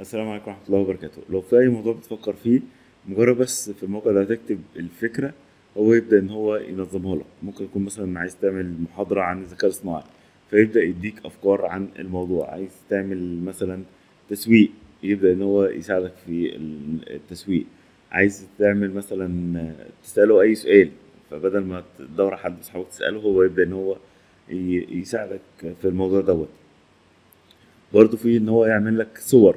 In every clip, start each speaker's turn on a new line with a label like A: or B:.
A: السلام عليكم ورحمة الله وبركاته لو في أي موضوع بتفكر فيه مجرد بس في الموقع ده تكتب الفكرة هو يبدأ إن هو ينظمها لك ممكن يكون مثلا عايز تعمل محاضرة عن الذكاء الاصطناعي فيبدأ يديك أفكار عن الموضوع عايز تعمل مثلا تسويق يبدأ إن هو يساعدك في التسويق عايز تعمل مثلا تسأله أي سؤال فبدل ما تدور على حد أصحابك تسأله هو يبدأ إن هو ي- يساعدك في الموضوع دوت برضه في إن هو يعمل لك صور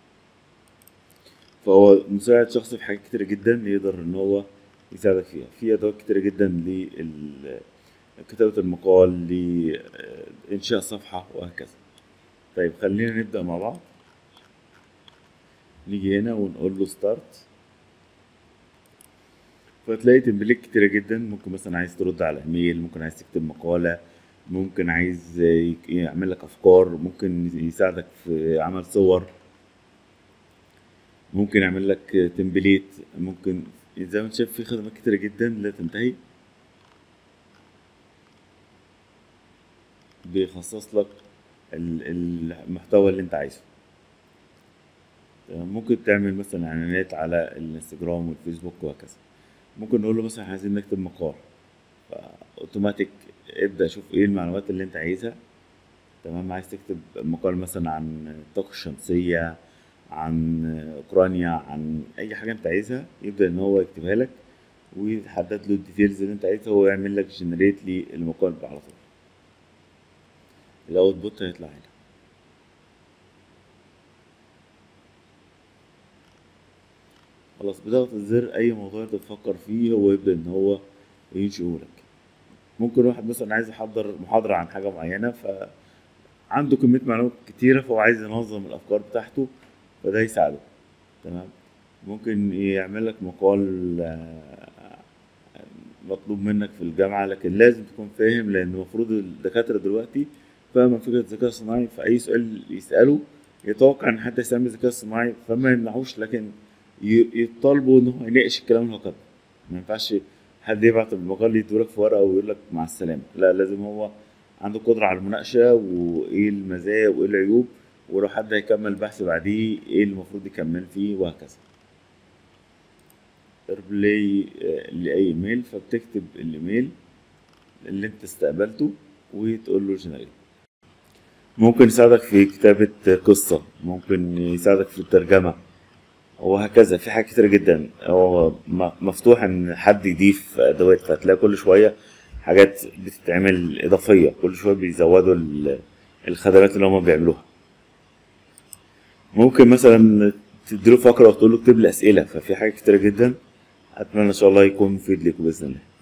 A: فهو مساعد شخصي في حاجات كتيرة جدا يقدر ان هو يساعدك فيها في ادوات كتيرة جدا لكتابة المقال لإنشاء صفحة وهكذا طيب خلينا نبدأ مع بعض نيجي هنا ونقول له ستارت فتلاقي تمبليت كتيرة جدا ممكن مثلا عايز ترد على ايميل ممكن عايز تكتب مقالة ممكن عايز يعمل لك افكار ممكن يساعدك في عمل صور ممكن يعمل لك تمبليت ممكن زي ما انت شايف في خدمات كتيرة جدا لا تنتهي بيخصص لك ال- المحتوى اللي انت عايزه تمام؟ ممكن تعمل مثلا اعلانات على الانستجرام والفيسبوك وهكذا ممكن نقول له مثلا عايزين نكتب مقال فاوتوماتيك ابدأ شوف ايه المعلومات اللي انت عايزها تمام عايز تكتب مقال مثلا عن الطاقة الشمسية عن اوكرانيا عن اي حاجه انت عايزها يبدا ان هو يكتبها لك ويحدد له الديتيلز اللي انت عايزها هو يعمل لك جنريت للمقال على طول الاوت بوت هيطلع هنا خلاص بضغط الزر اي موضوع انت تفكر فيه هو يبدا ان هو ينشئه لك ممكن واحد مثلا عايز يحضر محاضره عن حاجه معينه ف عنده كمية معلومات كتيرة فهو عايز ينظم الأفكار بتاعته فده يساعده تمام ممكن يعمل لك مقال آه، مطلوب منك في الجامعة لكن لازم تكون فاهم لأن المفروض الدكاترة دلوقتي فاهمة فكرة الذكاء الصناعي في أي سؤال يسأله يتوقع إن حد يستعمل الذكاء الصناعي فما يمنعوش لكن ي- يطالبوا إن هو يناقش الكلام اللي هو كاتبه ما ينفعش حد يبعت المقال يديهولك في ورقة ويقول لك مع السلامة لا لازم هو عنده قدرة على المناقشة وإيه المزايا وإيه العيوب ولو حد هيكمل بحث بعديه إيه اللي المفروض يكمل فيه وهكذا ريبلاي لأي إيميل فبتكتب الإيميل اللي أنت استقبلته وتقول له جنريت ممكن يساعدك في كتابة قصة ممكن يساعدك في الترجمة وهكذا في حاجات كتير جدا هو م- مفتوح ان حد يضيف ادوات فهتلاقي كل شويه حاجات بتتعمل اضافيه كل شويه بيزودوا ال- الخدمات اللي هما بيعملوها ممكن مثلا تديله فقره وتقول له اكتب لي اسئله ففي حاجات كتير جدا اتمنى ان شاء الله يكون مفيد لكم باذن الله